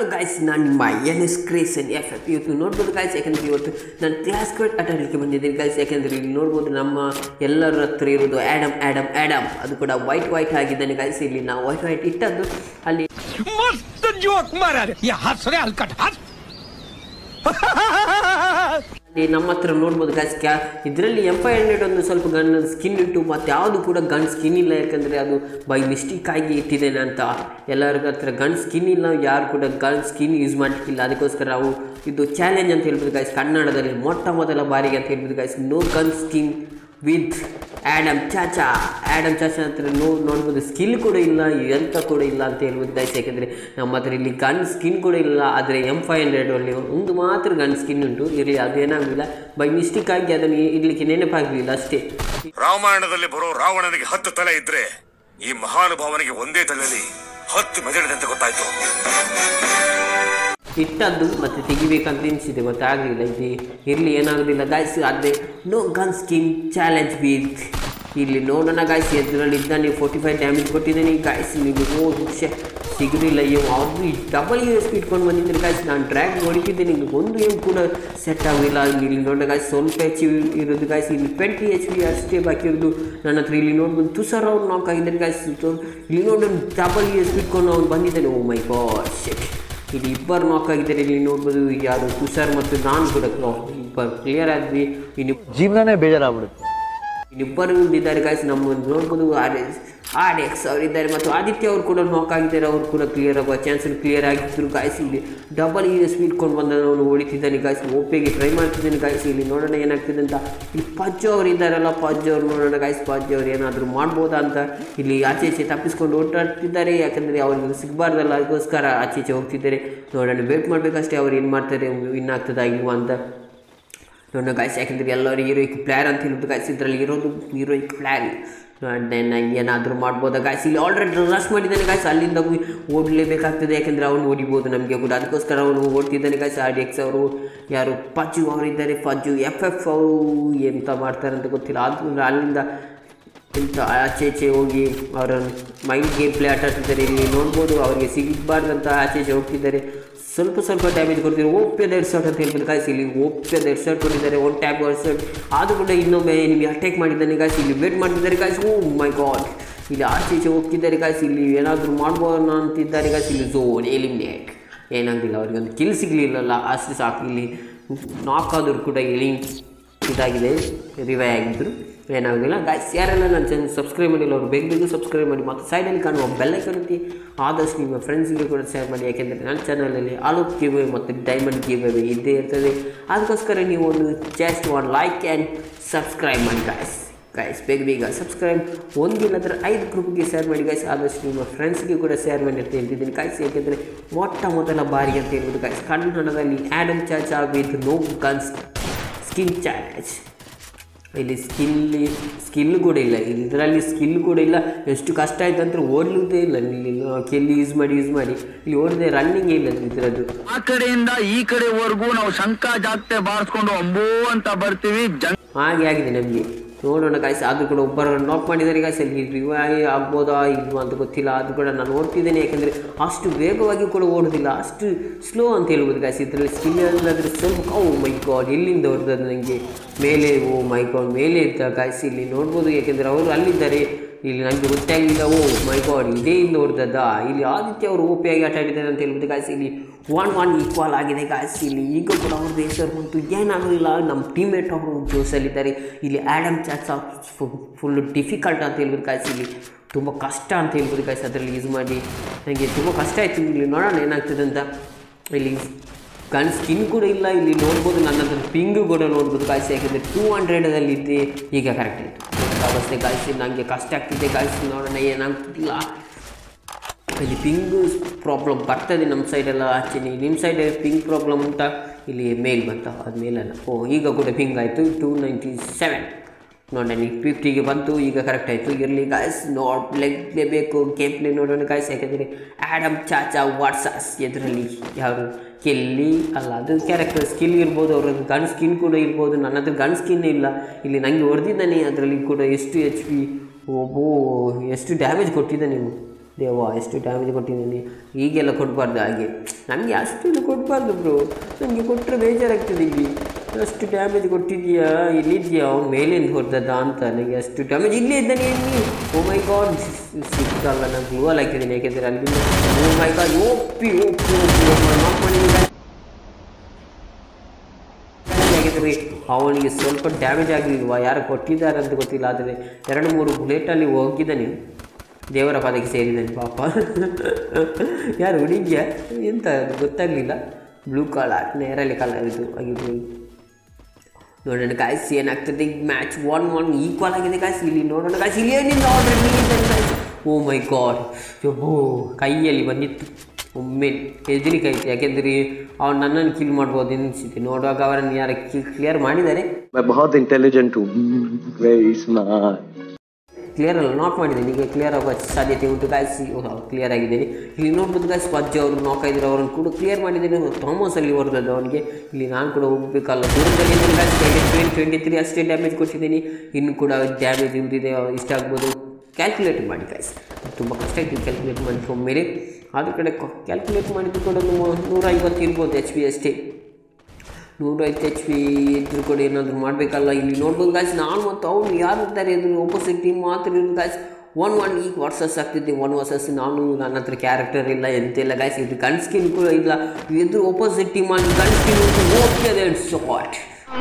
guys ನಾನು ನಿಮ್ಮ N S ಕ್ರೇಸನ್ ಎಫ್ ಎಫ್ ಇವತ್ತು ನೋಡ್ಬೋದು ಗಾಯ್ಸ್ ಯಾಕಂದರೆ ಇವತ್ತು ನಾನು ಕ್ಲಾಸ್ ಕಟ್ ಆಟ ಆಡಲಿಕ್ಕೆ ಬಂದಿದ್ದೀನಿ ಗಾಯ್ಸ್ ಯಾಕಂದರೆ ಇಲ್ಲಿ ನೋಡ್ಬೋದು ನಮ್ಮ ಎಲ್ಲರ ಹತ್ರ ಇರೋದು ಆ್ಯಡಮ್ ಆ್ಯಡಮ್ ಆ್ಯಡಮ್ ಅದು ಕೂಡ ವೈಟ್ ವೈಟ್ ಆಗಿದ್ದಾನೆ ಗಾಯ್ಸ್ ಇಲ್ಲಿ ನಾವು ವೈಟ್ ವೈಟ್ ಇಟ್ಟದ್ದು ಅಲ್ಲಿ मस्त जोक मारा रे ये हंस रहे हलकट हंस ಅಲ್ಲಿ ನಮ್ಮ ಹತ್ರ ನೋಡ್ಬೋದು ಗಾಯ್ಸ್ ಕ್ಯಾ ಇದರಲ್ಲಿ ಎಂ ಫೈವ್ ಹಂಡ್ರೆಡ್ ಒಂದು ಸ್ವಲ್ಪ ಗನ್ ಸ್ಕಿನ್ ಇಟ್ಟು ಮತ್ತು ಯಾವುದು ಕೂಡ ಗನ್ ಸ್ಕಿನ್ ಇಲ್ಲ ಯಾಕಂದರೆ ಅದು ಬೈ ಮಿಸ್ಟೇಕ್ ಆಗಿ ಇಟ್ಟಿದ್ದೇನೆ ಅಂತ ಎಲ್ಲರ ಹತ್ರ ಗನ್ ಸ್ಕಿನ್ ಇಲ್ಲ ಯಾರು ಕೂಡ ಗನ್ ಸ್ಕಿನ್ ಯೂಸ್ ಮಾಡಲಿಕ್ಕಿಲ್ಲ ಅದಕ್ಕೋಸ್ಕರ ನಾವು ಇದು ಚಾಲೆಂಜ್ ಅಂತ ಹೇಳ್ಬೋದು ಗಾಯ್ಸ್ ಕನ್ನಡದಲ್ಲಿ ಮೊಟ್ಟ ಮೊದಲ ಬಾರಿಗೆ ಅಂತ ಹೇಳ್ಬೋದು guys no gun skin with Adam ಚಾಚಾ ಆ್ಯಡಮ್ ಚಾಚಾ ಹತ್ರ ನೋ ನೋಡ್ಬೋದು ಸ್ಕಿಲ್ ಕೂಡ ಇಲ್ಲ ಎಂತ ಕೂಡ ಇಲ್ಲ ಅಂತ ಹೇಳ್ಬೋದು ಗೈಸ್ ಯಾಕೆಂದರೆ ನಮ್ಮ ಹತ್ರ ಇಲ್ಲಿ ಗನ್ ಸ್ಕಿನ್ ಕೂಡ ಇಲ್ಲ ಆದರೆ ಎಮ್ ಫೈವ್ ಹಂಡ್ರೆಡಲ್ಲಿ ಒಂದು ಮಾತ್ರ ಗನ್ ಸ್ಕಿನ್ ಉಂಟು ಇರಲಿ ಅದೇನಾಗಲಿಲ್ಲ ಬೈ ಮಿಸ್ಟೇಕ್ ಆಗಿ ಅದನ್ನು ಇಡ್ಲಿಕ್ಕೆ ನೆನಪಾಗಲಿಲ್ಲ ಅಷ್ಟೇ ರಾಮಾಯಣದಲ್ಲಿ ಬರೋ ರಾವಣನಿಗೆ ಹತ್ತು ತಲೆ ಇದ್ರೆ ಈ ಮಹಾನುಭಾವನಿಗೆ ಒಂದೇ ತಲೆಯಲ್ಲಿ ಹತ್ತು ಮೆದುಳಿದೆ ಅಂತ ಗೊತ್ತಾಯ್ತು ಇಟ್ಟದ್ದು ಮತ್ತು ತೆಗಿಬೇಕಂತ ಎನಿಸಿದೆ ಮತ್ತು ಆಗಲಿಲ್ಲ ಇದು ಇರಲಿ ಏನಾಗೋದಿಲ್ಲ ಗಾಯ್ಸ್ ಅದೇ no gun skin challenge with ಇಲ್ಲಿ ನೋಡೋಣ ಗಾಯ್ಸ್ ಎದುರಲ್ಲಿ ಇದ್ದಾನೆ ಫೋರ್ಟಿ ಫೈವ್ ಡ್ಯಾಮೇಜ್ ಕೊಟ್ಟಿದ್ದಾನೆ ಗಾಯ್ಸ್ ನೀವು ಓ ಶಿಕ್ಷೆ ಸಿಗಲಿಲ್ಲ ಇವು ಅದು ಡಬಲ್ ಯು ಎಸ್ ಪಿ ಇಟ್ಕೊಂಡು ಬಂದಿದ್ದರೆ ಗಾಯ್ಸ್ ನಾನು ಡ್ರ್ಯಾಗ್ ಹೊಡಿತಿದ್ದೇನೆ ಇಲ್ಲಿ ಒಂದು ಏನು ಕೂಡ ಸೆಟ್ ಆಗಲಿಲ್ಲ ಇಲ್ಲಿ ನೋಡೋ ಗಾಯ್ಸ್ ಸ್ವಲ್ಪ ಎಚ್ ಇರೋದು ಗಾಯ್ಸ್ ಇಲ್ಲಿ ಟ್ವೆಂಟಿ ಎಚ್ ಪಿ ಅಷ್ಟೇ ಬಾಕಿ ಇರೋದು ನನ್ನ ಹತ್ರ ಇಲ್ಲಿ ನೋಡ್ಬೋದು ತುಷಾರ್ ಅವ್ರು ನಾಕ್ ಆಗಿದ್ದಾನೆ ಗಾಯ್ಸ್ ಇಲ್ಲಿ ನೋಡಿ ಡಬಲ್ ಯು ಎಸ್ ಪಿ ಇಟ್ಕೊಂಡು ಅವ್ನು ಬಂದಿದ್ದಾನೆ ಓ ಮೈ ಗಾಡ್ ಶೆಟ್ ಇಲ್ಲಿ ಇಬ್ಬರು ನಾಕ್ ಆಗಿದ್ದಾರೆ ಇಲ್ಲಿ ನೋಡ್ಬೋದು ಯಾರು ತುಷಾರ್ ಮತ್ತು ನಾನು ಕೂಡ ಇಬ್ಬರು ಕ್ಲಿಯರ್ ಆದ್ವಿ ಇನ್ನು ಜೀವನನೇ ಬೇಜಾರಾಗ್ಬಿಡುತ್ತೆ ಇನ್ನಿಬ್ಬರು ಇದ್ದಾರೆ ಗಾಯ್ಸ್ ನಮ್ಮ ನೋಡ್ಬೋದು ಆರ್ ಎಸ್ ಆರ್ ಎಕ್ಸ್ ಅವರಿದ್ದಾರೆ ಮತ್ತು ಆದಿತ್ಯ ಅವರು ಕೂಡ ನಾಕ್ ಆಗಿದ್ದಾರೆ ಅವರು ಕೂಡ ಕ್ಲಿಯರ್ ಆಗುವ ಚಾನ್ಸ್ ಕ್ಲಿಯರ್ ಆಗಿದ್ರು ಗಾಯ್ಸ್ ಇಲ್ಲಿ ಡಬಲ್ ಯು ಎಸ್ ಇಟ್ಕೊಂಡು ಬಂದ ಅವನು ಹೊಡಿತಿದ್ದಾನೆ ಗಾಯ್ಸ್ ಓಪೆಗೆ ಟ್ರೈ ಮಾಡ್ತಿದ್ದಾನೆ ಗಾಯ್ಸ್ ಇಲ್ಲಿ ನೋಡೋಣ ಏನಾಗ್ತಿದೆ ಅಂತ ಇಲ್ಲಿ ಪಜ್ಜು ಅವರು ಇದ್ದಾರಲ್ಲ ಪಜ್ಜು ಅವ್ರು ನೋಡೋಣ ಗಾಯ್ಸ್ ಪಜ್ಜು ಅವ್ರು ಏನಾದರೂ ಮಾಡ್ಬೋದಾ ಅಂತ ಇಲ್ಲಿ ಆಚೆ ಈಚೆ ತಪ್ಪಿಸ್ಕೊಂಡು ಓಟಾಡ್ತಿದ್ದಾರೆ ಯಾಕಂದರೆ ಅವ್ರಿಗೆ ಸಿಗಬಾರ್ದಲ್ಲ ಅದಕ್ಕೋಸ್ಕರ ಆಚೆ ಈಚೆ ಹೋಗ್ತಿದ್ದಾರೆ ನೋಡೋಣ ವೇಟ್ ಮಾಡಬೇಕಷ್ಟೇ ಅವ್ರು ಏನು ಮಾಡ್ತಾರೆ ವಿನ್ ಆಗ್ತದಾ ಇಲ್ವಾ ಅಂತ ನೋಡೋಣ ಗಾಯ್ಸ್ ಯಾಕಂದರೆ ಎಲ್ಲರೂ ಹೀರೋಯಿಕ್ ಪ್ಲೇಯರ್ ಅಂತ ಹೇಳಿದ್ರು ಗಾಯ್ಸ್ ಇದರಲ್ಲಿ ಇರೋದು ಹೀರೋಯಿಕ್ ಪ್ಲೇಯರ್ ದೆನ್ ಏನಾದರೂ ಮಾಡ್ಬೋದಾ ಗಾಯ್ಸ್ ಇಲ್ಲಿ ಆಲ್ರೆಡಿ ರಶ್ ಮಾಡಿದ್ದಾನೆ ಗಾಯ್ಸ್ ಅಲ್ಲಿಂದ ಹೋಗಿ ಓಡಲೇಬೇಕಾಗ್ತದೆ ಯಾಕಂದರೆ ಅವನು ಓಡಿಬೋದು ನಮಗೆ ಕೂಡ ಅದಕ್ಕೋಸ್ಕರ ಅವನು ಓಡ್ತಿದ್ದಾನೆ ಗಾಯ್ಸ್ ಆರ್ ಡಿ ಎಕ್ಸ್ ಅವರು ಯಾರು ಪಜ್ಜು ಅವರಿದ್ದಾರೆ ಪಜ್ಜು ಎಫ್ ಎಫ್ ಅವರು ಎಂತ ಮಾಡ್ತಾರೆ ಅಂತ ಗೊತ್ತಿಲ್ಲ ಅದು ಅಲ್ಲಿಂದ ಇಂಥ ಆಚೆ ಈಚೆ ಹೋಗಿ ಅವರ ಮೈಂಡ್ ಗೇಮ್ ಪ್ಲೇ ಆಟ ಆಡ್ತಿದ್ದಾರೆ ಇಲ್ಲಿ ನೋಡ್ಬೋದು ಅವರಿಗೆ ಸಿಗಬಾರ್ದಂತ ಆಚೆ ಈಚೆ ಹೋಗ್ತಿದ್ದಾರೆ ಸ್ವಲ್ಪ ಸ್ವಲ್ಪ ಡ್ಯಾಮೇಜ್ ಕೊಡ್ತಿದ್ದಾರೆ ಓಪ್ಯದ ಎರಡು ಶರ್ಟ್ ಅಂತ ಹೇಳ್ಬೋದು ಗಾಯ್ಸ್ ಇಲ್ಲಿ ಓಪ್ಯದ ಎರಡು ಶರ್ಟ್ ಕೊಟ್ಟಿದ್ದಾರೆ ಒನ್ ಟ್ಯಾಪ್ ಎರಡು ಶರ್ಟ್ ಆದರೂ ಕೂಡ ಇನ್ನೊಮ್ಮೆ ನಿಮಗೆ ಅಟ್ಯಾಕ್ ಮಾಡಿದ್ದಾನೆ ಗಾಯ್ಸ್ ಇಲ್ಲಿ ವೇಟ್ ಮಾಡ್ತಿದ್ದಾರೆ ಗಾಯ್ಸ್ ಓ ಮೈ ಗಾಡ್ ಇಲ್ಲಿ ಆಚೆ ಈಚೆ ಹೋಗ್ತಿದ್ದಾರೆ ಗಾಯ್ಸ್ ಇಲ್ಲಿ ಏನಾದರೂ ಮಾಡ್ಬೋಣ ಅಂತಿದ್ದಾರೆ ಗಾಯ್ಸ್ ಇಲ್ಲಿ ಝೋನ್ ಎಲಿಮಿನೇಟ್ ಏನಾಗಲಿಲ್ಲ ಅವರಿಗೆ ಒಂದು ಕಿಲ್ ಸಿಗಲಿಲ್ಲಲ್ಲ ಅಷ್ಟು ಸಾಕು ಇಲ್ಲಿ ನಾಕ್ ಆದರೂ ಕೂಡ ಇಲ್ಲಿ ಇದಾಗಿದೆ ರಿವೈ ಆಗಿದ್ದರು ಏನಾಗಲಿಲ್ಲ ಗಾಯ್ಸ್ ಯಾರೆಲ್ಲ ನನ್ನ ಚಾನಲ್ ಸಬ್ಸ್ಕ್ರೈಬ್ ಮಾಡಿಲ್ಲ ಅವರು ಬೇಗ ಬೇಗ ಸಬ್ಸ್ಕ್ರೈಬ್ ಮಾಡಿ ಮತ್ತು ಸೈಡಲ್ಲಿ ಕಾಣುವ ಬೆಲ್ಲೈಕನ್ ಒತ್ತಿ ಆದಷ್ಟು ನಿಮ್ಮ ಫ್ರೆಂಡ್ಸ್ಗೆ ಕೂಡ ಶೇರ್ ಮಾಡಿ ಯಾಕೆಂದರೆ ನನ್ನ ಚಾನಲಲ್ಲಿ ಆಲೋಕ್ ಗಿವ್ ಮತ್ತು ಡೈಮಂಡ್ ಗಿವ್ ಇದ್ದೇ ಇರ್ತದೆ ಅದಕ್ಕೋಸ್ಕರ ನೀವು ಒಂದು just one like and subscribe ಮಾಡಿ ಗಾಯ್ಸ್ ಗಾಯ್ಸ್ ಬೇಗ ಬೇಗ ಸಬ್ಸ್ಕ್ರೈಬ್ ಒಂದಿಲ್ಲ ಅಂದರೆ ಐದು ಗ್ರೂಪ್ಗೆ ಶೇರ್ ಮಾಡಿ ಗಾಯ್ಸ್ ಆದಷ್ಟು ನಿಮ್ಮ ಫ್ರೆಂಡ್ಸ್ಗೆ ಕೂಡ ಶೇರ್ ಮಾಡಿ ಅಂತ ಹೇಳ್ತಿದ್ದೀನಿ ಗಾಯ್ಸ್ ಯಾಕೆಂದರೆ ಮೊಟ್ಟ ಮೊದಲ ಬಾರಿ ಅಂತ ಹೇಳ್ಬೋದು ಗಾಯ್ಸ್ ಕನ್ನಡದಲ್ಲಿ ಆ್ಯಡಮ್ ಚಾಚಾ with no guns skin challenge ಇಲ್ಲಿ ಸ್ಕಿಲ್ ಸ್ಕಿಲ್ ಕೂಡ ಇಲ್ಲ ಇದರಲ್ಲಿ ಸ್ಕಿಲ್ ಕೂಡ ಇಲ್ಲ ಎಷ್ಟು ಕಷ್ಟ ಆಯ್ತು ಅಂದರೆ ಓಡ್ಲುವುದೇ ಇಲ್ಲ ಇಲ್ಲಿ ಕೆಲ್ಲಿ ಯೂಸ್ ಮಾಡಿ ಯೂಸ್ ಮಾಡಿ ಇಲ್ಲಿ ಓಡಿದೆ ರನ್ನಿಂಗೇ ಇಲ್ಲ ಇದರದ್ದು ಆ ಕಡೆಯಿಂದ ಈ ಕಡೆವರೆಗೂ ನಾವು ಶಂಕ ಜಾಗ್ತೆ ಬಾರಿಸ್ಕೊಂಡು ಅಂಬೋ ಅಂತ ಬರ್ತೀವಿ ಜಂಗ್ ಹಾಗೆ ಆಗಿದೆ ನಮಗೆ ನೋಡೋಣ ಗಾಯ್ಸ್ ಅದು ಕೂಡ ಒಬ್ಬರು ನಾಕ್ ಮಾಡಿದ್ದಾರೆ ಗಾಯ್ಸ್ ಅಲ್ಲಿ ರಿವೈ ಆಗ್ಬೋದಾ ಇಲ್ವಾ ಅಂತ ಗೊತ್ತಿಲ್ಲ ಅದು ಕೂಡ ನಾನು ನೋಡ್ತಿದ್ದೇನೆ ಯಾಕಂದರೆ ಅಷ್ಟು ವೇಗವಾಗಿ ಕೂಡ ಓಡೋದಿಲ್ಲ ಅಷ್ಟು ಸ್ಲೋ ಅಂತ ಹೇಳ್ಬೋದು ಗಾಯ್ಸ್ ಇದರಲ್ಲಿ ಸ್ಕಿಲ್ ಅಲ್ಲಾದರೆ ಸ್ವಲ್ಪ ಓ ಮೈ ಗಾಡ್ ಎಲ್ಲಿಂದ ಹೊಡೆದದ್ದು ನನಗೆ ಮೇಲೆ ಓ ಮೈ ಗಾಡ್ ಮೇಲೆ ಇದ್ದ ಗಾಯ್ಸ್ ಇಲ್ಲಿ ನೋಡ್ಬೋದು ಯಾಕೆಂದರೆ ಅವರು ಅಲ್ಲಿದ್ದಾರೆ ಇಲ್ಲಿ ನನಗೆ ಗೊತ್ತಾಗಲಿಲ್ಲ ಓ ಮೈ ಗಾಡ್ ಇದೇ ಇಂದ ಹೊಡೆದದ್ದ ಇಲ್ಲಿ ಆದಿತ್ಯ ಅವರು ಓಪಿಯಾಗಿ ಆಟ ಆಡಿದ್ದಾರೆ ಅಂತ ಹೇಳ್ಬೋದು ಗಾಯ್ಸ್ ಇಲ್ಲಿ ಒನ್ ಒನ್ ಈಕ್ವಲ್ ಆಗಿದೆ ಗಾಯ್ಸ್ ಇಲ್ಲಿ ಈಗ ಕೂಡ ಅವ್ರದ್ದು ಹೆಸರು ಬಂತು ಏನಾಗಲಿಲ್ಲ ನಮ್ಮ ಟೀಮೇಟ್ ಅವರು ಜೋಸಲ್ಲಿದ್ದಾರೆ ಇಲ್ಲಿ ಆ್ಯಡಮ್ ಚಾಟ್ಸ್ ಫುಲ್ ಡಿಫಿಕಲ್ಟ್ ಅಂತ ಹೇಳ್ಬೋದು ಗಾಯ್ಸ್ ಇಲ್ಲಿ ತುಂಬ ಕಷ್ಟ ಅಂತ ಹೇಳ್ಬೋದು ಗಾಯ್ಸ್ ಅದರಲ್ಲಿ ಯೂಸ್ ಮಾಡಿ ನನಗೆ ತುಂಬ ಕಷ್ಟ ಆಯಿತು ಇಲ್ಲಿ ನೋಡೋಣ ಏನಾಗ್ತದೆ ಅಂತ ಇಲ್ಲಿ ಗನ್ ಸ್ಕಿನ್ ಕೂಡ ಇಲ್ಲ ಇಲ್ಲಿ ನೋಡ್ಬೋದು ನನ್ನ ಹತ್ರ ಪಿಂಗು ಕೂಡ ನೋಡ್ಬೋದು ಗಾಯ್ಸ್ ಯಾಕೆಂದರೆ ಟೂ ಹಂಡ್ರೆಡಲ್ಲಿ ಇದ್ದೆ ಈಗ ಕರೆಕ್ಟ್ ಆಯಿತು ಅವಸ್ಥೆ ಗಾಯ್ಸ್ ನನಗೆ ಕಷ್ಟ ಆಗ್ತಿದೆ ಗಾಯ್ಸ್ ನೋಡೋಣ ಏನಾಗ್ತಿಲ್ಲ ಇಲ್ಲಿ ಪಿಂಗು ಪ್ರಾಬ್ಲಮ್ ಬರ್ತದೆ ನಮ್ಮ ಸೈಡೆಲ್ಲ ಆಚೆ ನಿಮ್ಮ ಸೈಡ್ ಪಿಂಗ್ ಪ್ರಾಬ್ಲಮ್ ಉಂಟಾ ಇಲ್ಲಿ ಮೇಲ್ ಬಂತ ಅದು ಮೇಲಲ್ಲ ಓ ಈಗ ಕೂಡ ಪಿಂಗ್ ಆಯಿತು ಟೂ ನೈಂಟಿ ಸೆವೆನ್ ನೋಡೋಣ ಈಗ ಫಿಫ್ಟಿಗೆ ಬಂತು ಈಗ ಕರೆಕ್ಟ್ ಆಯಿತು ಇರಲಿ ಗಾಯ್ಸ್ ನೋಡಲೇಬೇಕು ಗೇಮ್ ಪ್ಲೇ ನೋಡೋಣ ಗಾಯ್ಸ್ ಯಾಕೆಂದರೆ ಆ್ಯಡಮ್ ಚಾಚಾ ವಾಟ್ಸಸ್ ಇದರಲ್ಲಿ ಯಾರು ಕೆಲ್ಲಿ ಅಲ್ಲ ಅದು ಕ್ಯಾರೆಕ್ಟರ್ ಸ್ಕಿಲ್ ಇರ್ಬೋದು ಅವ್ರದ್ದು ಗನ್ ಸ್ಕಿನ್ ಕೂಡ ಇರ್ಬೋದು ನನ್ನ ಹತ್ರ ಗನ್ ಸ್ಕಿನ್ ಇಲ್ಲ ಇಲ್ಲಿ ನನಗೆ ಹೊಡೆದಿದ್ದಾನೆ ಅದರಲ್ಲಿ ಕೂಡ ಎಷ್ಟು ಎಚ್ ಪಿ ಓಬೋ ಎಷ್ಟು ಡ್ಯಾಮೇಜ್ ಕೊಟ್ಟಿದ್ದ ನೀವು ದೇವ ಎಷ್ಟು ಡ್ಯಾಮೇಜ್ ಕೊಟ್ಟಿದ್ದೀನಿ ಈಗೆಲ್ಲ ಕೊಡಬಾರ್ದು ಹಾಗೆ ನನಗೆ ಅಷ್ಟೆಲ್ಲ ಕೊಡಬಾರ್ದು ಬ್ರೋ ನನಗೆ ಕೊಟ್ಟರೆ ಬೇಜಾರಾಗ್ತದೆ ಇಲ್ಲಿ ಅಷ್ಟು ಡ್ಯಾಮೇಜ್ ಕೊಟ್ಟಿದ್ಯಾ ಇಲ್ಲಿದ್ಯಾ ಅವ್ನು ಮೇಲಿಂದ ಹೊಡೆದದ್ದ ಅಂತ ನನಗೆ ಅಷ್ಟು ಡ್ಯಾಮೇಜ್ ಇಲ್ಲೇ ಇದ್ದಾನೆ ಇಲ್ಲಿ ಓ ಮೈ ಗಾಡ್ ಸಿಕ್ಕಲ್ಲ ನಾನು ಗ್ಲೂವಲ್ ಹಾಕಿದ್ದೀನಿ ಯಾಕೆಂದರೆ ಅಲ್ಲಿಂದ ಓ ಮೈ ಗಾಡ್ ಓಪಿ ಓಪಿ ಓಪಿ ನಾಕ್ ಮಾಡಿದ್ದೀನಿ ಆಗಿದ್ರೆ ಅವನಿಗೆ ಸ್ವಲ್ಪ ಡ್ಯಾಮೇಜ್ ಆಗಿಲ್ವಾ ಯಾರು ಕೊಟ್ಟಿದ್ದಾರೆ ಅಂತ ಗೊತ್ತಿಲ್ಲ ಆದರೆ ಎರಡು ಮೂರು ಬುಲೆಟಲ್ಲಿ ಹೋಗಿದ್ದಾನೆ ದೇವರ ಪಾದಕ್ಕೆ ಸೇರಿದ್ದಾನೆ ಪಾಪ ಯಾರು ಹುಡುಗಿಯ ಎಂತ ಅದು ಗೊತ್ತಾಗಲಿಲ್ಲ ಬ್ಲೂ ಕಲರ್ ನೇರಳೆ ಕಲರ್ ಇದು ಆಗಿದ್ದು ನೋಡೋಣ ಗಾಯ್ಸ್ ಏನಾಗ್ತದೆ ಮ್ಯಾಚ್ ಒನ್ ಒನ್ ಈಕ್ವಲ್ ಆಗಿದೆ ಗಾಯ್ಸ್ ಇಲ್ಲಿ ನೋಡೋಣ ಗಾಯ್ಸ್ ಇಲ್ಲಿ ಏನಿಲ್ಲ ಆಲ್ರೆಡಿ ಓ ಮೈ ಗಾಡ್ ಯಬ್ಬೋ ಕೈಯಲ್ಲಿ ಬಂದಿತ್ತು ಒಮ್ಮೆ ಹೆದರಿಕೆ ಆಯ್ತು ಯಾಕೆಂದರೆ ಅವ್ನು ನನ್ನನ್ನು ಕಿಲ್ ಮಾಡ್ಬೋದು ಎನಿಸಿದೆ ನೋಡುವಾಗ ಅವರನ್ನು ಯಾರು ಕ್ಲಿಯರ್ ಮಾಡಿದ್ದಾರೆ मैं बहुत इंटेलिजेंट हूँ वेरी स्मार्ट ಕ್ಲಿಯರ್ ಅಲ್ಲ ನಾಕ್ ಮಾಡಿದ್ದೇನೆ ಈಗ ಕ್ಲಿಯರ್ ಆಗುವ ಸಾಧ್ಯತೆ ಉಂಟು ಗಾಯ್ಸ್ ಕ್ಲಿಯರ್ ಆಗಿದ್ದೇನೆ ಇಲ್ಲಿ ನೋಡ್ಬೋದು ಗಾಯ್ಸ್ ಪಜ್ಜ ಅವರು ನಾಕ್ ಆಗಿದ್ರು ಅವರನ್ನು ಕೂಡ ಕ್ಲಿಯರ್ ಮಾಡಿದ್ದೇನೆ ಥಾಮಸ್ ಅಲ್ಲಿ ಹೊರದದ್ದು ಅವನಿಗೆ ಇಲ್ಲಿ ನಾನು ಕೂಡ ಹೋಗ್ಬೇಕಲ್ಲ ದೂರದಲ್ಲಿ ಗಾಯ್ಸ್ ಟ್ವೆಂಟಿ ಟ್ವೆಂಟಿ ತ್ರೀ ಅಷ್ಟೇ ಡ್ಯಾಮೇಜ್ ಕೊಟ್ಟಿದ್ದೀನಿ ಇನ್ನು ಕೂಡ ಡ್ಯಾಮೇಜ್ ಇರುವುದಿದೆ ಇಷ್ಟ ಆಗ್ಬೋದು ಕ್ಯಾಲ್ಕುಲೇಟ್ ಮಾಡಿ ಗಾಯ್ಸ್ ತುಂಬ ಕಷ್ಟ ಆಯಿತು ಕ್ಯಾಲ್ಕುಲೇಟ್ ಮಾಡಿದ ಮೇಲೆ ಆದ ಕಡೆ ಕ್ಯಾಲ್ಕುಲೇಟ್ ಮಾಡಿದ್ದು ಕೂಡ ನೂರ ನೂರ ಐವತ್ತು ಇರ್ಬೋದು ಎಚ್ ಪಿ ಅಷ್ಟೇ ನೂರೈವತ್ತು ಎಚ್ ಪಿ ಇದ್ರು ಕೂಡ ಏನಾದರೂ ಮಾಡಬೇಕಲ್ಲ ಇಲ್ಲಿ ನೋಡ್ಬೋದು ಗಾಯ್ಸ್ ನಾನು ಮತ್ತು ಅವನು ಯಾರು ಇರ್ತಾರೆ ಎದುರು ಆಪೋಸಿಟ್ ಟೀಮ್ ಮಾತ್ರ ಇರೋದು ಗಾಯ್ಸ್ ಒನ್ ಒನ್ ಈಗ ವರ್ಸಸ್ ಆಗ್ತಿದ್ದೆ ಒನ್ ವರ್ಸಸ್ ನಾನು ನನ್ನ ಹತ್ರ ಕ್ಯಾರೆಕ್ಟರ್ ಇಲ್ಲ ಎಂತೆಲ್ಲ ಗಾಯ್ಸ್ ಇದು ಗನ್ ಸ್ಕಿನ್ ಕೂಡ ಇಲ್ಲ ಎದುರು ಆಪೋಸಿಟ್ ಟೀಮ್ ಅಲ್ಲಿ ಗನ್ ಸ್ಕಿನ್ ಓಕೆ ಶಾಟ್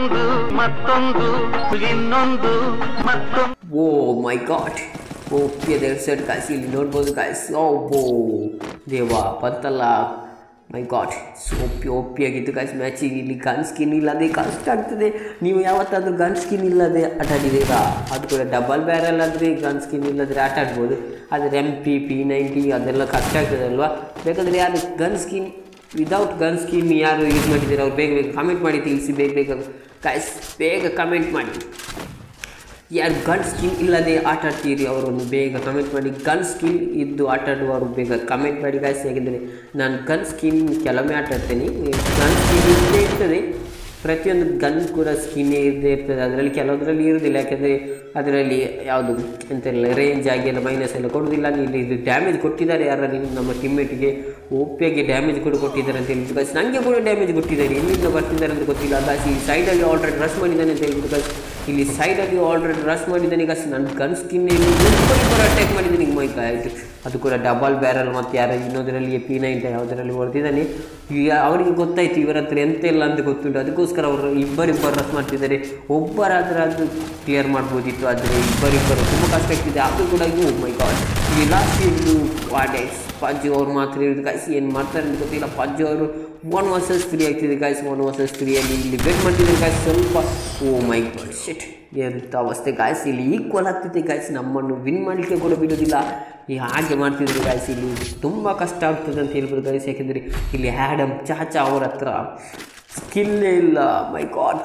ಮತ್ತೊಂದು ಇನ್ನೊಂದು ಮತ್ತೊಂದು ಓ ಮೈ ಗಾಡ್ ಓಕೆ ದೇವ್ ಸೆಟ್ ಗಾಯ್ಸ್ ಇಲ್ಲಿ ನೋಡ್ಬೋದು ಗಾಯ್ಸ್ ಓ ಬೋ ದೇವಾ ಬಂತಲ್ಲ ಮೈ ಗಾಡ್ ಒಪ್ಪಿ ಒಪ್ಪಿ ಆಗಿತ್ತು ಗಾಯ್ಸ್ ಮ್ಯಾಚಿಗೆ ಇಲ್ಲಿ ಗನ್ ಸ್ಕಿನ್ ಇಲ್ಲದೆ ಕಷ್ಟ ಆಗ್ತದೆ ನೀವು ಯಾವತ್ತಾದರೂ ಗನ್ ಸ್ಕಿನ್ ಇಲ್ಲದೆ ಆಟ ಆಡಿದ್ದೀರಾ ಅದು ಕೂಡ ಡಬಲ್ ಬ್ಯಾರಲ್ ಆದರೆ ಗನ್ ಸ್ಕಿನ್ ಇಲ್ಲದ್ರೆ ಆಟ ಆಡ್ಬೋದು ಆದರೆ ಎಮ್ ಪಿ ಪಿ ನೈಂಟಿ ಅದೆಲ್ಲ ಕಷ್ಟ ಆಗ್ತದೆ ಅಲ್ವಾ ಬೇಕಾದರೆ ಯಾರು gun skin without gun skin ಯಾರು ಯೂಸ್ ಮಾಡಿದ್ದೀರಾ ಅವ್ರು ಬೇಗ ಬೇಗ ಕಮೆಂಟ್ ಮಾಡಿ ತಿಳಿಸಿ ಬೇಗ ಬೇಗ ಗಾಯ್ಸ್ ಬೇಗ ಕಮೆಂಟ್ ಮಾಡಿ ಯಾರು ಗನ್ ಸ್ಕಿನ್ ಇಲ್ಲದೆ ಆಟ ಆಡ್ತೀರಿ ಅವರನ್ನು ಬೇಗ ಕಮೆಂಟ್ ಮಾಡಿ ಗನ್ ಸ್ಕಿನ್ ಇದ್ದು ಆಟ ಆಡುವವರು ಬೇಗ ಕಮೆಂಟ್ ಮಾಡಿ ಗಾಯ್ಸ್ ಯಾಕೆಂದರೆ ನಾನು ಗನ್ ಸ್ಕಿನ್ ಕೆಲವೊಮ್ಮೆ ಆಟ ಆಡ್ತೇನೆ ಗನ್ ಸ್ಕಿನ್ ಇದ್ದೇ ಇರ್ತದೆ ಪ್ರತಿಯೊಂದು ಗನ್ ಕೂಡ ಸ್ಕಿನ್ ಇದ್ದೇ ಇರ್ತದೆ ಅದರಲ್ಲಿ ಕೆಲವೊಂದರಲ್ಲಿ ಇರೋದಿಲ್ಲ ಯಾಕೆಂದರೆ ಅದರಲ್ಲಿ ಯಾವುದು ಎಂತೆಲ್ಲ ರೇಂಜ್ ಆಗಿ ಎಲ್ಲ ಮೈನಸ್ ಎಲ್ಲ ಕೊಡೋದಿಲ್ಲ ಇಲ್ಲಿ ಇದು ಡ್ಯಾಮೇಜ್ ಕೊಟ್ಟಿದ್ದಾರೆ ಯಾರಲ್ಲಿ ನಮ್ಮ ಟೀಮ್ಮೇಟಿಗೆ ಓಪಿಯಾಗಿ ಡ್ಯಾಮೇಜ್ ಕೂಡ ಕೊಟ್ಟಿದ್ದಾರೆ ಅಂತ ಹೇಳಿದ್ರು ಗಾಯ್ಸ್ ನನಗೆ ಕೂಡ ಡ್ಯಾಮೇಜ್ ಕೊಟ್ಟಿದ್ದಾರೆ ಎಲ್ಲಿಂದ ಬರ್ತಿದ್ದಾರೆ ಅಂತ ಗೊತ್ತಿಲ್ಲ ಗಾಯ್ಸ್ ಈ ಸೈಡಲ್ಲಿ ಆಲ್ರೆಡಿ ರಶ್ ಮಾಡಿದ್ದಾನೆ ಅಂತ ಹೇಳಿದ್ರು ಗಾಯ್ಸ್ ಇಲ್ಲಿ ಸೈಡಲ್ಲಿ ಆಲ್ರೆಡಿ ರಶ್ ಮಾಡಿದ್ದಾನೆ ಗಾಯ್ಸ್ ನನ್ನ ಗನ್ ಸ್ಕಿನ್ ಇಬ್ಬರು ಅಟ್ಯಾಕ್ ಮಾಡಿದ್ದೀನಿ ಮೈ ಆಯಿತು ಅದು ಕೂಡ ಡಬಲ್ ಬ್ಯಾರಲ್ ಮತ್ತು ಯಾರು ಇನ್ನೊಂದರಲ್ಲಿ ಪಿ ನೈಂಟ ಯಾವುದರಲ್ಲಿ ಹೊಡೆದಿದ್ದಾನೆ ಈಗ ಅವರಿಗೆ ಗೊತ್ತಾಯಿತು ಇವರ ಹತ್ರ ಎಂತ ಇಲ್ಲ ಅಂತ ಗೊತ್ತುಂಟು ಅದಕ್ಕೋಸ್ಕರ ಅವರು ಇಬ್ಬರಿಬ್ಬರು ರಶ್ ಮಾಡ್ತಿದ್ದಾರೆ ಒಬ್ಬರಾದ್ರೆ ಅದು ಕ್ಲಿಯರ್ ಮಾಡ್ಬೋದಿತ್ತು ಆದರೆ ಇಬ್ಬರಿಬ್ಬರು ತುಂಬ ಕಷ್ಟ ಆಗ್ತಿದೆ ಅದು ಕೂಡ ಯು ಮೈ ಗಾಡ್ ಇಲ್ಲಿ ಲಾಸ್ಟ್ ಇದು ವಾಡೆಕ್ಸ್ ಪಜ್ಜು ಅವ್ರು ಮಾತ್ರ ಇರೋದು ಗಾಯ್ಸ್ ಏನು ಮಾಡ್ತಾರೆ ಅಂತ ಗೊತ್ತಿಲ್ಲ ಪಜ್ಜು ಅವರು ಒನ್ ವರ್ಸಸ್ ತ್ರೀ ಆಗ್ತಿದೆ ಗಾಯ್ಸ್ ಒನ್ ವರ್ಸಸ್ ತ್ರೀಯಲ್ಲಿ ಇಲ್ಲಿ ವೇಟ್ ಮಾಡ್ತಿದ್ದಾರೆ ಗಾಯ್ಸ್ ಸ್ವಲ್ಪ ಓ ಮೈ ಗಾಡ್ ಶೆಟ್ ಎಂಥ ಅವಸ್ಥೆ ಗಾಯ್ಸ್ ಇಲ್ಲಿ ಈಕ್ವಲ್ ಆಗ್ತಿದೆ ಗಾಯ್ಸ್ ನಮ್ಮನ್ನು ವಿನ್ ಮಾಡಲಿಕ್ಕೆ ಕೂಡ ಬಿಡೋದಿಲ್ಲ ಈ ಹಾಗೆ ಮಾಡ್ತಿದ್ರು ಗಾಯ್ಸ್ ಇಲ್ಲಿ ತುಂಬ ಕಷ್ಟ ಆಗ್ತದೆ ಅಂತ ಹೇಳ್ಬೋದು ಗಾಯ್ಸ್ ಯಾಕೆಂದರೆ ಇಲ್ಲಿ ಹ್ಯಾಡಮ್ ಚಾಚಾ ಅವ್ರ ಹತ್ರ ಸ್ಕಿಲ್ಲೇ ಇಲ್ಲ ಮೈ ಗಾಡ್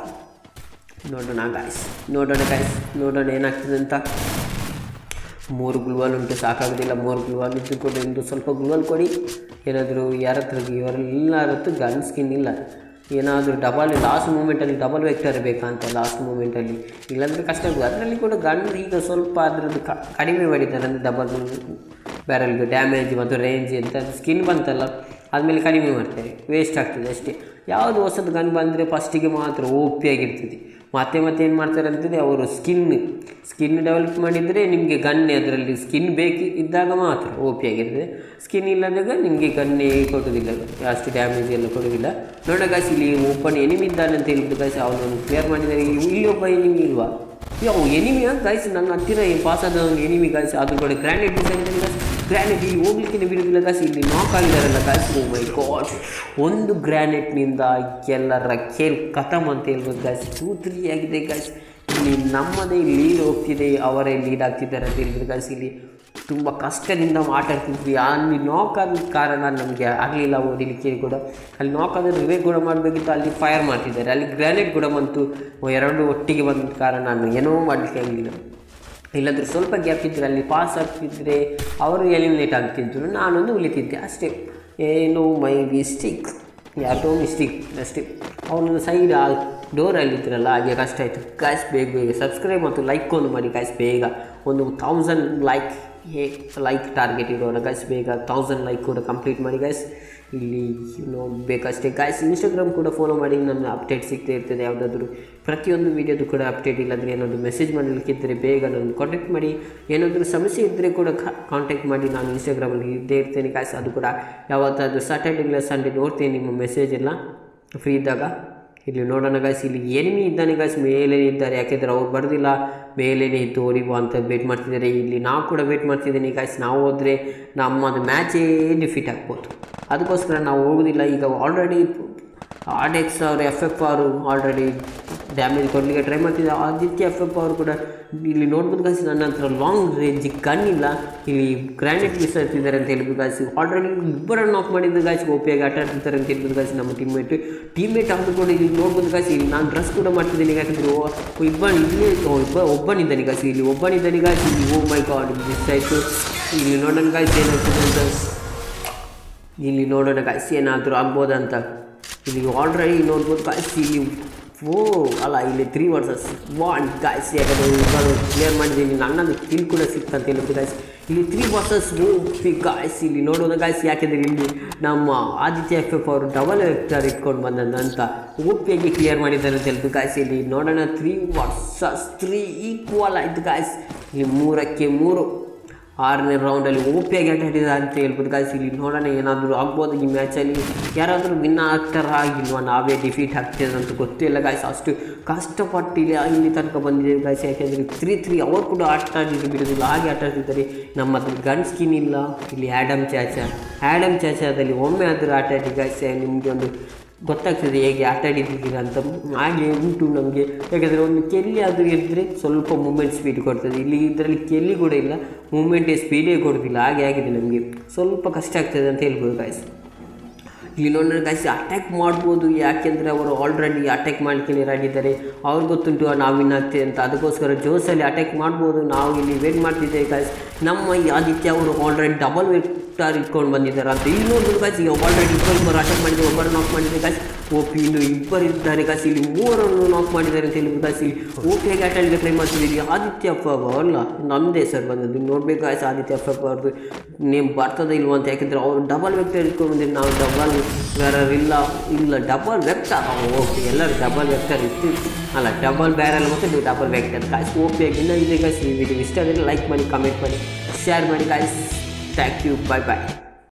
ನೋಡೋಣ ಗಾಯ್ಸ್ ನೋಡೋಣ ಗಾಯ್ಸ್ ನೋಡೋಣ ಏನಾಗ್ತದೆ ಅಂತ ಮೂರು ಗ್ಲೂವಲ್ ಉಂಟು ಸಾಕಾಗೋದಿಲ್ಲ ಮೂರು ಗ್ಲೂವಲ್ ಇದ್ದು ಕೂಡ ಒಂದು ಸ್ವಲ್ಪ ಗ್ಲೂವಲ್ ಕೊಡಿ ಏನಾದರೂ ಯಾರ ಹತ್ರ ಇವರೆಲ್ಲರ ಹತ್ರ ಗನ್ ಸ್ಕಿನ್ ಇಲ್ಲ ಏನಾದರೂ ಡಬಲ್ ಲಾಸ್ಟ್ ಮೂಮೆಂಟಲ್ಲಿ ಡಬಲ್ ವೆಕ್ಟರ್ ಬೇಕಂತ ಲಾಸ್ಟ್ ಮೂಮೆಂಟಲ್ಲಿ ಇಲ್ಲಾಂದರೆ ಕಷ್ಟ ಆಗ್ಬೋದು ಅದರಲ್ಲಿ ಕೂಡ ಗನ್ ಈಗ ಸ್ವಲ್ಪ ಅದರದ್ದು ಕ- ಕಡಿಮೆ ಮಾಡಿದ್ದಾರೆ ಅಂದರೆ ಡಬಲ್ ಬ್ಯಾರಲ್ಗೆ ಡ್ಯಾಮೇಜ್ ಮತ್ತು ರೇಂಜ್ ಅಂತ ಸ್ಕಿನ್ ಬಂತಲ್ಲ ಆದಮೇಲೆ ಕಡಿಮೆ ಮಾಡ್ತಾರೆ ವೇಸ್ಟ್ ಆಗ್ತದೆ ಅಷ್ಟೇ ಯಾವುದು ಹೊಸದು ಗನ್ ಬಂದರೆ ಫಸ್ಟಿಗೆ ಮಾತ್ರ ಓಪಿ ಆಗಿರ್ತದೆ ಮತ್ತೆ ಮತ್ತೆ ಏನು ಮಾಡ್ತಾರೆ ಅಂತಂದರೆ ಅವರು ಸ್ಕಿನ್ ಸ್ಕಿನ್ ಡೆವಲಪ್ ಮಾಡಿದರೆ ನಿಮಗೆ ಗನ್ನೆ ಅದರಲ್ಲಿ ಸ್ಕಿನ್ ಬೇಕು ಇದ್ದಾಗ ಮಾತ್ರ ಓಪಿ ಆಗಿರ್ತದೆ ಸ್ಕಿನ್ ಇಲ್ಲದಾಗ ನಿಮಗೆ ಗನ್ನೇ ಕೊಡೋದಿಲ್ಲ ಅಷ್ಟು ಡ್ಯಾಮೇಜ್ ಎಲ್ಲ ಕೊಡೋದಿಲ್ಲ ನೋಡ ಗಾಯ್ಸ್ ಇಲ್ಲಿ ಓಪನ್ ಎನಿಮಿ ಇದ್ದಾನೆ ಅಂತ ಹೇಳಿದ್ದು ಗಾಯ್ಸ್ ಅವನನ್ನು ಕ್ಲಿಯರ್ ಮಾಡಿದರೆ ಇಲ್ಲಿ ಒಬ್ಬ ಎನಿಮಿ ಇಲ್ವಾ ಯಾವ ಎನಿಮಿಯಾ ಗಾಯ್ಸ್ ನನ್ನ ಹತ್ತಿರ ಪಾಸ್ ಆದ ಒಂದು ಎನಿಮಿ ಗಾಯ್ಸ್ ಅದು ಕೂಡ ಗ್ರ್ಯಾನೇಟ್ ಡಿಸೈನ್ ಗಾಯ್ಸ್ ಗ್ರ್ಯಾನೇಟ್ ಇಲ್ಲಿ ಹೋಗ್ಲಿಕ್ಕೆ ಬಿಡುವುದಿಲ್ಲ ಗಾಯ್ಸ್ ಇಲ್ಲಿ ನಾಕ್ ಆಗಿದ್ದಾರಲ್ಲ ಗಾಯ್ಸ್ ಓ ಮೈ ಗಾಡ್ ಒಂದು ಗ್ರ್ಯಾನೇಟ್ನಿಂದ ಎಲ್ಲರ ಖೇಲ್ ಖತಮ್ ಅಂತ ಹೇಳ್ಬೋದು ಗಾಯ್ಸ್ ಟೂ ತ್ರೀ ಆಗಿದೆ ಗಾಯ್ಸ್ ಇಲ್ಲಿ ನಮ್ಮದೇ ಲೀಡ್ ಹೋಗ್ತಿದೆ ಅವರೇ ಲೀಡ್ ಆಗ್ತಿದ್ದಾರೆ ಅಂತ ಹೇಳಿದ್ರು ಗಾಯ್ಸ್ ಇಲ್ಲಿ ತುಂಬ ಕಷ್ಟದಿಂದ ಆಟ ಆಡ್ತಿದ್ವಿ ಅಲ್ಲಿ ನಾಕ್ ಆದ ಕಾರಣ ನಮಗೆ ಆಗಲಿಲ್ಲ ಓದಿಲಿಕ್ಕೆ ಕೂಡ ಅಲ್ಲಿ ನಾಕ್ ಆದ ರಿವೇ ಕೂಡ ಮಾಡಬೇಕಿತ್ತು ಅಲ್ಲಿ ಫೈರ್ ಮಾಡ್ತಿದ್ದಾರೆ ಅಲ್ಲಿ ಗ್ರ್ಯಾನೇಟ್ ಕೂಡ ಬಂತು ಎರಡು ಒಟ್ಟಿಗೆ ಬಂದ ಕಾರಣ ನಾನು ಏನೋ ಮಾಡಲಿಕ್ಕೆ ಆಗಲಿಲ್ಲ ಇಲ್ಲಾಂದರೆ ಸ್ವಲ್ಪ ಗ್ಯಾಪ್ ಇದ್ದರೆ ಅಲ್ಲಿ ಪಾಸ್ ಆಗ್ತಿದ್ರೆ ಅವರು ಎಲಿಮಿನೇಟ್ ಆಗ್ತಿದ್ರು ನಾನೊಂದು ಉಳಿತಿದ್ದೆ ಅಷ್ಟೇ ಏನು ಮೈ ಮಿಸ್ಟೇಕ್ ಯಾರ್ದೋ ಮಿಸ್ಟೇಕ್ ಅಷ್ಟೇ ಅವನೊಂದು ಸೈಡ್ ಆ ಡೋರಲ್ಲಿ ಇದ್ರಲ್ಲ ಹಾಗೆ ಕಷ್ಟ ಆಯಿತು ಗಾಯ್ಸ್ ಬೇಗ ಬೇಗ ಸಬ್ಸ್ಕ್ರೈಬ್ ಮತ್ತು ಲೈಕ್ ಒಂದು ಮಾಡಿ ಗಾಯ್ಸ್ ಬೇಗ ಒಂದು thousand like hey like target ಇರೋಣ ಗಾಯ್ಸ್ ಬೇಗ ತೌಸಂಡ್ ಲೈಕ್ ಕೂಡ ಕಂಪ್ಲೀಟ್ ಮಾಡಿ ಗಾಯ್ಸ್ ಇಲ್ಲಿ ನೋಡಬೇಕಷ್ಟೇ ಗಾಯ್ಸ್ ಇನ್ಸ್ಟಾಗ್ರಾಮ್ ಕೂಡ ಫಾಲೋ ಮಾಡಿ ನನ್ನ ಅಪ್ಡೇಟ್ ಸಿಗ್ತಾ ಇರ್ತದೆ ಯಾವುದಾದ್ರೂ ಪ್ರತಿಯೊಂದು ವೀಡಿಯೋದು ಕೂಡ ಅಪ್ಡೇಟ್ ಇಲ್ಲಾಂದರೆ ಏನಾದರೂ ಮೆಸೇಜ್ ಮಾಡಲಿಕ್ಕಿದ್ದರೆ ಬೇಗ ನಾನು ಕಾಂಟ್ಯಾಕ್ಟ್ ಮಾಡಿ ಏನಾದರೂ ಸಮಸ್ಯೆ ಇದ್ದರೆ ಕೂಡ ಕಾಂಟ್ಯಾಕ್ಟ್ ಮಾಡಿ ನಾನು ಇನ್ಸ್ಟಾಗ್ರಾಮಲ್ಲಿ ಇದ್ದೇ ಇರ್ತೇನೆ ಗಾಯ್ಸ್ ಅದು ಕೂಡ ಯಾವತ್ತಾದರೂ ಸಾಟರ್ಡೆ ಇಲ್ಲ ಸಂಡೇ ನೋಡ್ತೇನೆ ನಿಮ್ಮ ಮೆಸೇಜ್ ಎಲ್ಲ ಫ್ರೀ ಇದ್ದಾಗ ಇಲ್ಲಿ ನೋಡೋಣ ಗಾಯ್ಸ್ ಇಲ್ಲಿ ಎನಿಮಿ ಇದ್ದಾನೆ ಗಾಯ್ಸ್ ಮೇಲೇ ಇದ್ದಾರೆ ಯಾಕೆಂದರೆ ಅವ್ರು ಬರೋದಿಲ್ಲ ಮೇಲೇನೆ ಇದ್ದು ಹೊಡಿಬೋ ಅಂತ ವೇಟ್ ಮಾಡ್ತಿದ್ದಾರೆ ಇಲ್ಲಿ ನಾವು ಕೂಡ ವೇಟ್ ಮಾಡ್ತಿದ್ದೀನಿ ಗಾಯ್ಸ್ ನಾವು ಹೋದರೆ ನಮ್ಮದು ಮ್ಯಾಚೇ ಡಿಫೀಟ್ ಆಗ್ಬೋದು ಅದಕ್ಕೋಸ್ಕರ ನಾವು ಹೋಗೋದಿಲ್ಲ ಈಗ ಆಲ್ರೆಡಿ ಆರ್ ಎಕ್ಸ್ ಅವರು ಎಫ್ ಎಫ್ ಅವರು ಆಲ್ರೆಡಿ ಡ್ಯಾಮೇಜ್ ಕೊಡಲಿಕ್ಕೆ ಟ್ರೈ ಮಾಡ್ತಿದ್ದೆ ಅದಕ್ಕೆ ಎಫ್ ಎಫ್ ಅವರು ಕೂಡ ಇಲ್ಲಿ ನೋಡ್ಬೋದು ಗಾಯ್ಸ್ ನನ್ನ ಹತ್ರ ಲಾಂಗ್ ರೇಂಜ್ ಗನ್ ಇಲ್ಲ ಇಲ್ಲಿ ಗ್ರ್ಯಾನೇಟ್ ಬಿಸಾಡ್ತಿದ್ದಾರೆ ಅಂತ ಹೇಳ್ಬೋದು ಗಾಯ್ಸ್ ಆಲ್ರೆಡಿ ಇಬ್ಬರನ್ನು ನಾಕ್ ಮಾಡಿದ್ದು ಗಾಯ್ಸ್ ಓಪಿಯಾಗಿ ಆಟ ಆಡ್ತಿದ್ದಾರೆ ಅಂತ ಹೇಳ್ಬೋದು ಗಾಯ್ಸ್ ನಮ್ಮ ಟೀಮ್ಮೇಟ್ ಟೀಮ್ಮೇಟ್ ಆದರೂ ಕೂಡ ಇಲ್ಲಿ ನೋಡ್ಬೋದು ಗಾಯ್ಸ್ ಇಲ್ಲಿ ನಾನು ಡ್ರೆಸ್ ಕೂಡ ಮಾಡ್ತಿದ್ದೀನಿ ಯಾಕಂದರೆ ಇಬ್ಬ ಇಲ್ಲಿ ಒಬ್ಬ ಒಬ್ಬನಿದ್ದಾನೆ ಗಾಯ್ಸ್ ಇಲ್ಲಿ ಒಬ್ಬನಿದ್ದಾನೆ ಗಾಯ್ಸ್ ಇಲ್ಲಿ ಓ ಮೈ ಗಾಡ್ ಮಿಸ್ ಆಯಿತು ಇಲ್ಲಿ ನೋಡೋಣ ಗಾಯ್ಸ್ ಏನಾಗ್ತದೆ ಅಂತ ಇಲ್ಲಿ ನೋಡೋಣ ಗಾಯ್ಸ್ ಏನಾದರೂ ಆಗ್ಬೋದಂತ ಇಲ್ಲಿ ಆಲ್ರೆಡಿ ನೋಡ್ಬೋದು ಗಾಯ್ಸ್ ಇಲ್ಲಿ ಓ ಅಲ್ಲ ಇಲ್ಲಿ ತ್ರೀ ವರ್ಸಸ್ ಒನ್ ಗಾಯ್ಸ್ ಯಾಕಂದರೆ ಇಬ್ಬರು ಕ್ಲಿಯರ್ ಮಾಡಿದ್ದೀನಿ ನನ್ನದು ಕಿಲ್ ಕೂಡ ಸಿಕ್ತಂತ ಹೇಳಿದ್ರು ಗಾಯ್ಸ್ ಇಲ್ಲಿ ತ್ರೀ ವರ್ಸಸ್ ಮೂವಿ ಗಾಯ್ಸ್ ಇಲ್ಲಿ ನೋಡೋಣ ಗಾಯ್ಸ್ ಯಾಕೆಂದರೆ ಇಲ್ಲಿ ನಮ್ಮ ಆದಿತ್ಯ ಎಫ್ ಎಫ್ ಅವರು ಡಬಲ್ ವೆಕ್ಟರ್ ಇಟ್ಕೊಂಡು ಬಂದಂತ ಓಪಿಯಾಗಿ ಕ್ಲಿಯರ್ ಮಾಡಿದ್ದಾರೆ ಅಂತ ಹೇಳಿದ್ರು ಗಾಯ್ಸ್ ಇಲ್ಲಿ ನೋಡೋಣ ತ್ರೀ ವರ್ಸಸ್ ತ್ರೀ ಈಕ್ವಲ್ ಆಯಿತು ಗಾಯ್ಸ್ ಇಲ್ಲಿ ಮೂರಕ್ಕೆ ಮೂರು ಆರನೇ ರೌಂಡಲ್ಲಿ ಓಪಿಯಾಗಿ ಆಟ ಆಡಿದ ಅಂತ ಹೇಳ್ಬೋದು ಗಾಯ್ಸ್ ಇಲ್ಲಿ ನೋಡೋಣ ಏನಾದರೂ ಆಗ್ಬೋದು ಈ ಮ್ಯಾಚಲ್ಲಿ ಯಾರಾದರೂ ವಿನ್ ಆಗ್ತಾರಾ ಆಗಿಲ್ವಾ ನಾವೇ ಡಿಫೀಟ್ ಆಗ್ತದೆ ಅಂತ ಗೊತ್ತಿಲ್ಲ ಗಾಯ್ಸ್ ಅಷ್ಟು ಕಷ್ಟಪಟ್ಟು ಇಲ್ಲಿ ಇಲ್ಲಿ ತನಕ ಬಂದಿದ್ದೇವೆ ಗಾಯ್ಸ್ ಯಾಕೆಂದರೆ ತ್ರೀ ತ್ರೀ ಅವರು ಕೂಡ ಆಟ ಆಡಲಿಕ್ಕೆ ಬಿಡೋದಿಲ್ಲ ಹಾಗೆ ಆಟ ಆಡ್ತಿದ್ದಾರೆ ನಮ್ಮ ಹತ್ರ ಗನ್ ಸ್ಕಿನ್ ಇಲ್ಲ ಇಲ್ಲಿ ಆ್ಯಡಮ್ ಚಾಚಾ ಆ್ಯಡಮ್ ಚಾಚಾದಲ್ಲಿ ಒಮ್ಮೆ ಆದರೂ ಆಟ ಆಡಿ ಗಾಯ್ಸ್ ನಿಮಗೆ ಒಂದು ಗೊತ್ತಾಗ್ತದೆ ಹೇಗೆ ಆಟ ಆಡಿದ್ದೀರ ಅಂತ ಹಾಗೆ ಉಂಟು ನಮಗೆ ಯಾಕಂದರೆ ಒಂದು ಕೆಲ್ಲಿ ಆದರೂ ಇದ್ದರೆ ಸ್ವಲ್ಪ ಮೂಮೆಂಟ್ ಸ್ಪೀಡ್ ಕೊಡ್ತದೆ ಇಲ್ಲಿ ಇದರಲ್ಲಿ ಕೆಲ್ಲಿ ಕೂಡ ಇಲ್ಲ ಮೂಮೆಂಟೇ ಸ್ಪೀಡೇ ಕೊಡೋದಿಲ್ಲ ಹಾಗೆ ಆಗಿದೆ ನಮಗೆ ಸ್ವಲ್ಪ ಕಷ್ಟ ಆಗ್ತದೆ ಅಂತ ಹೇಳ್ಬೋದು ಗಾಯ್ಸ್ ಇಲ್ಲಿ ನೋಡಿದ್ರೆ ಗಾಯ್ಸ್ ಅಟ್ಯಾಕ್ ಮಾಡ್ಬೋದು ಯಾಕೆಂದರೆ ಅವರು ಆಲ್ರೆಡಿ ಅಟ್ಯಾಕ್ ಮಾಡ್ಕೊಂಡು ರೆಡಿದ್ದಾರೆ ಅವ್ರಿಗೆ ಗೊತ್ತುಂಟು ನಾವು ವಿನ್ ಆಗ್ತೇವೆ ಅಂತ ಅದಕ್ಕೋಸ್ಕರ ಜೋಸಲ್ಲಿ ಅಟ್ಯಾಕ್ ಮಾಡ್ಬೋದು ನಾವು ಇಲ್ಲಿ ವೇಟ್ ಮಾಡ್ತಿದ್ದೇವೆ ಗಾಯ್ಸ್ ನಮ್ಮ ಈ ಆದಿತ್ಯ ಅವರು ಆಲ್ರೆಡಿ ಡಬಲ್ ವೆಕ್ಟಾರ್ ಇಟ್ಕೊಂಡು ಬಂದಿದ್ದಾರೆ ಅಂತ ಇಲ್ಲಿ ನೋಡ್ಬೋದು ಗಾಯ್ಸ್ ಈಗ ಆಲ್ರೆಡಿ ಇಬ್ಬರು ಅಟ್ಯಾಕ್ ಮಾಡಿದ್ದಾರೆ ಒಬ್ಬರು ನಾಕ್ ಮಾಡಿದ್ದಾರೆ ಗಾಯ್ಸ್ ಓಪಿ ಇನ್ನು ಇಬ್ಬರು ಇದ್ದಾರೆ ಗಾಯ್ಸ್ ಇಲ್ಲಿ ಮೂವರನ್ನು ನಾಕ್ ಮಾಡಿದ್ದಾರೆ ಅಂತ ಹೇಳಿ ಗಾಯ್ಸ್ ಇಲ್ಲಿ ಓಪಿಯಾಗಿ ಆಟ ಆಡಲಿಕ್ಕೆ ಟ್ರೈ ಮಾಡ್ತಿದ್ದೀವಿ ಆದಿತ್ಯ ಅಪ್ಪ ಅಲ್ಲ ನಮ್ಮದೇ ಸರ್ ಬಂದದ್ದು ನೋಡ್ಬೇಕು ಗಾಯ್ಸ್ ಆದಿತ್ಯ ಅಪ್ಪ ಅವ್ರದ್ದು ನೇಮ್ ಬರ್ತದೆ ಇಲ್ವಾ ಅಂತ ಯಾಕೆಂದರೆ ಅವರು ಡಬಲ್ ವೆಕ್ಟರ್ ಇಟ್ಕೊಂಡು ಬಂದಿದ್ದು ನಾವು ಡಬಲ್ ಬ್ಯಾರರ್ ಇಲ್ಲ ಇಲ್ಲ ಡಬಲ್ ವೆಕ್ಟರ್ ಓಕೆ ಎಲ್ಲರೂ ಡಬಲ್ ವೆಕ್ಟರ್ ಇತ್ತು ಅಲ್ಲ ಡಬಲ್ ಬ್ಯಾರಲ್ ಮತ್ತು ಡಬಲ್ ವೆಕ್ಟರ್ ಗಾಯ್ಸ್ ಓಪಿಯಾಗಿ ಇನ್ನೂ ಇದೆ ಗಾಯ್ಸ್ ಈ ವಿಡಿಯೋ ಇಷ್ಟ ಆದರೆ ಲೈಕ್ ಮಾಡಿ ಕಮೆಂಟ್ ಮಾಡಿ ಶೇರ್ ಮಾಡಿ guys thank you bye bye